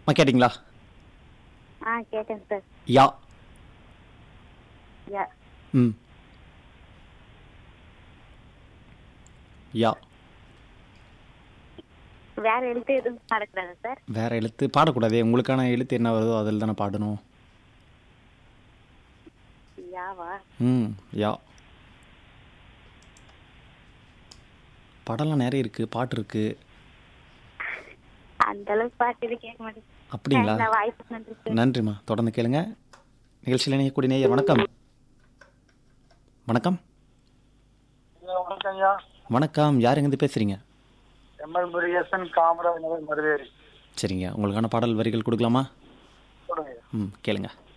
அம்மா கேட்டிங்களா ஆ கேட்டேன் சார் யா யா ம் யா வேற எழுத்து எதுவும் பாடக்கூடாதா சார் வேற எழுத்து பாடக்கூடாதே உங்களுக்கான எழுத்து என்ன வருதோ அதில் தானே பாடணும் யாவா ம் யா படம்லாம் நிறைய இருக்குது பாட்டு இருக்குது அந்த அளவுக்கு பாட்டு இது கேட்க மாட்டேன் அப்படிங்களா நான் வாய்ப்பு நன்றி சார் நன்றிம்மா தொடர்ந்து கேளுங்க நிகழ்ச்சியில் இணையக்கூடிய நேயர் வணக்கம் வணக்கம் ஐயா, வணக்கம் ஐயா வணக்கம் யார் எங்கேருந்து பேசுகிறீங்க எம்எல் முருகேசன் காமராஜ் நகர் மருவேரி சரிங்க உங்களுக்கான பாடல் வரிகள் கொடுக்கலாமா சொல்லுங்க ஐயா. ம் கேளுங்க